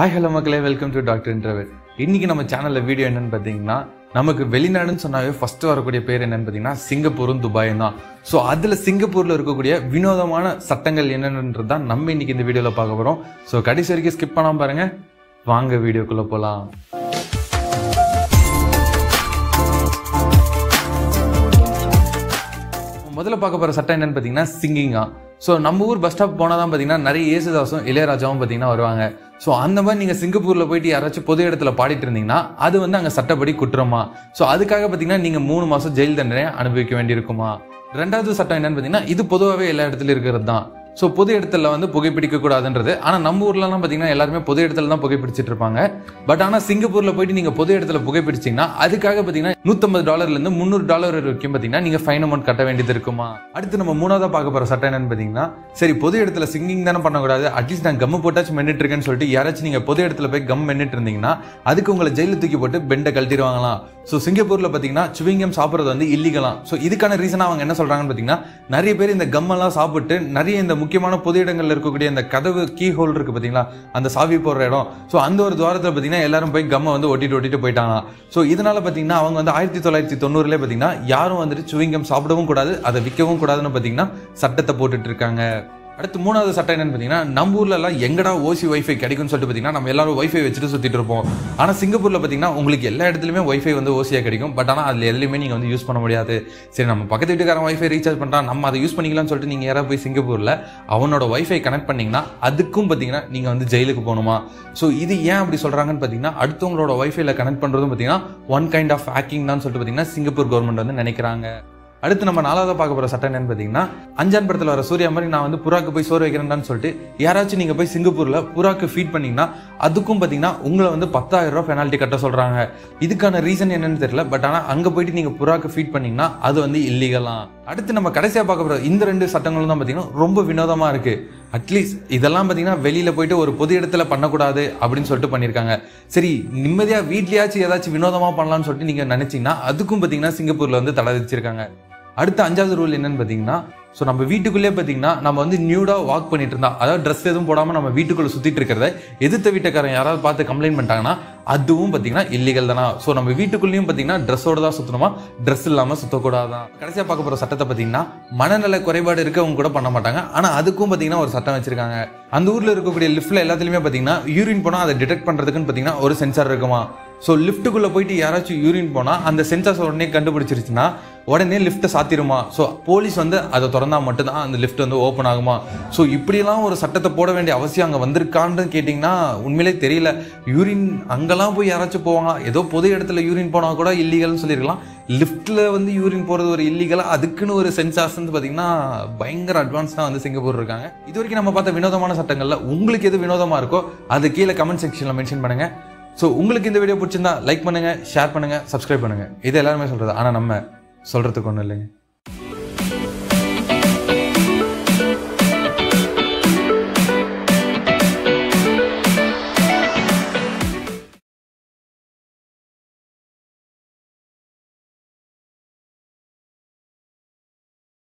hi hello மக்களே welcome to doctor interval இன்னைக்கு நம்ம சேனலில் வீடியோ என்னன்னு பார்த்தீங்கன்னா நமக்கு வெளிநாடுன்னு சொன்னாவே ஃபர்ஸ்ட் வரக்கூடிய பேர் என்னன்னு பார்த்தீங்கன்னா சிங்கப்பூரும் துபாயும் தான் ஸோ அதில் சிங்கப்பூரில் இருக்கக்கூடிய வினோதமான சட்டங்கள் என்னென்னன்றது தான் நம்ம இன்னைக்கு இந்த வீடியோவில் பார்க்க போகிறோம் ஸோ கடைசி வரைக்கும் ஸ்கிப் பண்ணாமல் பாருங்க வாங்க வீடியோக்குள்ளே போகலாம் முதல்ல பார்க்க போகிற சட்டம் என்னன்னு பார்த்தீங்கன்னா சிங்கிங்கா ஸோ நம்ம ஊர் பஸ் ஸ்டாப் போனால் தான் பார்த்தீங்கன்னா நிறைய இயேசுதாசும் இளையராஜாவும் பார்த்தீங்கன்னா வருவாங்க ஸோ அந்த மாதிரி நீங்கள் சிங்கப்பூரில் போயிட்டு யாராச்சும் பொது இடத்துல பாடிட்டு இருந்தீங்கன்னா அது வந்து அங்கே சட்டப்படி குற்றமா ஸோ அதுக்காக பார்த்தீங்கன்னா நீங்கள் மூணு மாதம் ஜெயில் தண்டனை அனுபவிக்க வேண்டியிருக்குமா ரெண்டாவது சட்டம் என்னன்னு பார்த்தீங்கன்னா இது பொதுவாகவே எல்லா இடத்துலையும் இருக்கிறது தான் ஸோ பொது இடத்துல வந்து புகைப்பிடிக்க கூடாதுன்றது ஆனால் நம்ம ஊர்லலாம் பார்த்தீங்கன்னா எல்லாருமே பொது இடத்துல தான் புகைப்பிடிச்சிட்டு இருப்பாங்க பட் ஆனால் சிங்கப்பூரில் போயிட்டு நீங்கள் பொது இடத்துல புகைப்பிடிச்சிங்கன்னா அதுக்காக பார்த்தீங்கன்னா நூற்றம்பது டாலர்லேருந்து முந்நூறு டாலர் வரைக்கும் பார்த்தீங்கன்னா நீங்கள் ஃபைன் அமௌண்ட் கட்ட வேண்டியது இருக்குமா அடுத்து நம்ம மூணாவதாக பார்க்க போகிற சட்டம் என்னன்னு பார்த்தீங்கன்னா சரி பொது இடத்துல சிங்கிங் தானே பண்ணக்கூடாது அட்லீஸ்ட் நான் கம்மு போட்டாச்சும் மென்னிட்டு இருக்கேன்னு சொல்லிட்டு யாராச்சும் நீங்கள் பொது இடத்துல போய் கம் மென்னிட்டு இருந்தீங்கன்னா அதுக்கு உங்களை ஜெயிலில் தூக்கி போட்டு பெண்டை கழட்டிடுவாங்களாம் ஸோ சிங்கப்பூரில் பார்த்தீங்கன்னா சுவிங்கம் சாப்பிட்றது வந்து இல்லீகலாம் ஸோ இதுக்கான ரீசனாக அவங்க என்ன சொல்கிறாங்கன்னு பார்த்தீங்கன்னா நிறைய பேர் இந்த கம்மெல்லாம் சாப்பிட்டு நிறைய இந்த முக்கியமான பொது இடங்கள்ல இருக்கக்கூடிய இந்த கதவு கீ ஹோல் இருக்கு பார்த்தீங்களா அந்த சாவி போடுற இடம் ஸோ அந்த ஒரு துவாரத்தில் பார்த்தீங்கன்னா எல்லாரும் போய் கம்மை வந்து ஒட்டிட்டு ஒட்டிட்டு போயிட்டாங்க ஸோ இதனால பார்த்தீங்கன்னா அவங்க வந்து ஆயிரத்தி தொள்ளாயிரத்தி தொண்ணூறுல பார்த்தீங்கன்னா யாரும் வந்துட்டு சுவிங்கம் சாப்பிடவும் கூடாது அதை விற்கவும் கூடாதுன்னு பார்த்தீங்கன்னா சட்டத்தை போட்டுட்டு இருக்காங்க அடுத்து மூணாவது சட்டம் என்னன்னு பார்த்தீங்கன்னா நம்ம ஊர்ல எல்லாம் எங்கடா ஓசி வைஃபை கிடைக்கும்னு சொல்லிட்டு பார்த்தீங்கன்னா நம்ம எல்லாரும் வைஃபை வச்சுட்டு சுத்திட்டு இருப்போம் ஆனால் சிங்கப்பூர்ல பார்த்தீங்கன்னா உங்களுக்கு எல்லா இடத்துலையுமே வைஃபை வந்து ஓசியாக கிடைக்கும் பட் ஆனால் அதில் எதுலையுமே நீங்கள் வந்து யூஸ் பண்ண முடியாது சரி நம்ம பக்கத்து வீட்டுக்காரன் வைஃபை ரீசார்ஜ் பண்ணுறான் நம்ம அதை யூஸ் பண்ணிக்கலாம்னு சொல்லிட்டு நீங்கள் யாராவது போய் சிங்கப்பூரில் அவனோட வைஃபை கனெக்ட் பண்ணீங்கன்னா அதுக்கும் பார்த்தீங்கன்னா நீங்கள் வந்து ஜெயிலுக்கு போகணுமா ஸோ இது ஏன் அப்படி சொல்கிறாங்கன்னு பார்த்தீங்கன்னா அடுத்தவங்களோட வைஃபைல கனெக்ட் பண்ணுறதும் பார்த்தீங்கன்னா ஒன் கைண்ட் ஆஃப் ஹேக்கிங் தான் சொல்லிட்டு பார்த்தீங்கன்னா சிங்கப்பூர் கவர்மெண்ட் வந்து நினைக்கிறாங்க அடுத்து நம்ம நாலாவது பார்க்க போகிற சட்டம் என்னன்னு பார்த்தீங்கன்னா அஞ்சான் படத்தில் வர சூர்யா மாதிரி நான் வந்து புறாக்கு போய் சோறு வைக்கிறேன்டான்னு சொல்லிட்டு யாராச்சும் நீங்கள் போய் சிங்கப்பூரில் புறாக்கு ஃபீட் பண்ணீங்கன்னா அதுக்கும் பார்த்தீங்கன்னா உங்களை வந்து பத்தாயிரம் ரூபா பெனால்ட்டி கட்ட சொல்கிறாங்க இதுக்கான ரீசன் என்னன்னு தெரியல பட் ஆனால் அங்கே போயிட்டு நீங்கள் புறாக்கு ஃபீட் பண்ணீங்கன்னா அது வந்து இல்லீகலாம் அடுத்து நம்ம கடைசியாக பார்க்க போகிற இந்த ரெண்டு சட்டங்களும் தான் பார்த்தீங்கன்னா ரொம்ப வினோதமாக இருக்குது அட்லீஸ்ட் இதெல்லாம் பார்த்தீங்கன்னா வெளியில் போயிட்டு ஒரு பொது இடத்துல பண்ணக்கூடாது அப்படின்னு சொல்லிட்டு பண்ணியிருக்காங்க சரி நிம்மதியாக வீட்லயாச்சும் ஏதாச்சும் வினோதமாக பண்ணலாம்னு சொல்லிட்டு நீங்கள் நினச்சிங்கன்னா அதுக்கும் பார்த்தீங்கன்னா சிங்கப்பூரில் வந்து தடை விதிச்சிருக்காங்க அடுத்த அஞ்சாவது ரூல் என்னன்னு பார்த்தீங்கன்னா ஸோ நம்ம வீட்டுக்குள்ளே பார்த்தீங்கன்னா நம்ம வந்து நியூடாக வாக் பண்ணிட்டு இருந்தா அதாவது ட்ரெஸ் எதுவும் போடாமல் நம்ம வீட்டுக்குள்ளே சுற்றிட்டு இருக்கிறத எதிர்த்த வீட்டுக்காரன் யாராவது பார்த்து கம்ப்ளைண்ட் பண்ணிட்டாங்கன்னா அதுவும் பார்த்தீங்கன்னா இல்லீகல் தானா ஸோ நம்ம வீட்டுக்குள்ளேயும் பார்த்தீங்கன்னா ட்ரெஸ்ஸோட தான் சுற்றணுமா ட்ரெஸ் இல்லாமல் சுற்றக்கூடாதான் கடைசியாக பார்க்க போகிற சட்டத்தை பார்த்தீங்கன்னா மனநல குறைபாடு இருக்கவங்க கூட பண்ண மாட்டாங்க ஆனால் அதுக்கும் பார்த்தீங்கன்னா ஒரு சட்டம் வச்சிருக்காங்க அந்த ஊரில் இருக்கக்கூடிய லிஃப்ட்டில் எல்லாத்துலேயுமே பார்த்தீங்கன்னா யூரின் போனால் அதை டிடெக்ட் பண்ணுறதுக்குன்னு பார்த்தீங்கன்னா ஒரு சென்சார் இருக்குமா ஸோ லிஃப்ட்டுக்குள்ளே போயிட்டு யாராச்சும் யூரின் போனால் அந்த சென்சார்ஸ் உடனே கண்டுபிடிச்சிருச்சுன்னா உடனே லிஃப்ட்டை சாத்திருமா ஸோ போலீஸ் வந்து அதை திறந்தா மட்டும்தான் அந்த லிஃப்ட் வந்து ஓப்பன் ஆகுமா ஸோ இப்படியெல்லாம் ஒரு சட்டத்தை போட வேண்டிய அவசியம் அங்கே வந்திருக்கான்னு கேட்டிங்கன்னா உண்மையிலே தெரியல யூரின் அங்கெல்லாம் போய் யாராச்சும் போவாங்க ஏதோ பொது இடத்துல யூரின் போனால் கூட இல்லீகல்னு சொல்லியிருக்கலாம் லிஃப்ட்டில் வந்து யூரின் போகிறது ஒரு இல்லீகலாக அதுக்குன்னு ஒரு சென்சார்ஸ் வந்து பார்த்தீங்கன்னா பயங்கர அட்வான்ஸ்டாக வந்து சிங்கப்பூர் இருக்காங்க இது வரைக்கும் நம்ம பார்த்த வினோதமான சட்டங்களில் உங்களுக்கு எது வினோதமாக இருக்கோ அது கீழே கமெண்ட் செக்ஷனில் மென்ஷன் பண்ணுங்கள் ஸோ உங்களுக்கு இந்த வீடியோ பிடிச்சிருந்தா லைக் பண்ணுங்கள் ஷேர் பண்ணுங்கள் சப்ஸ்கிரைப் பண்ணுங்கள் இது எல்லாருமே சொல்கிறது ஆனால் நம்ம சொல்கிறதுக்கு ஒன்றும் இல்லைங்க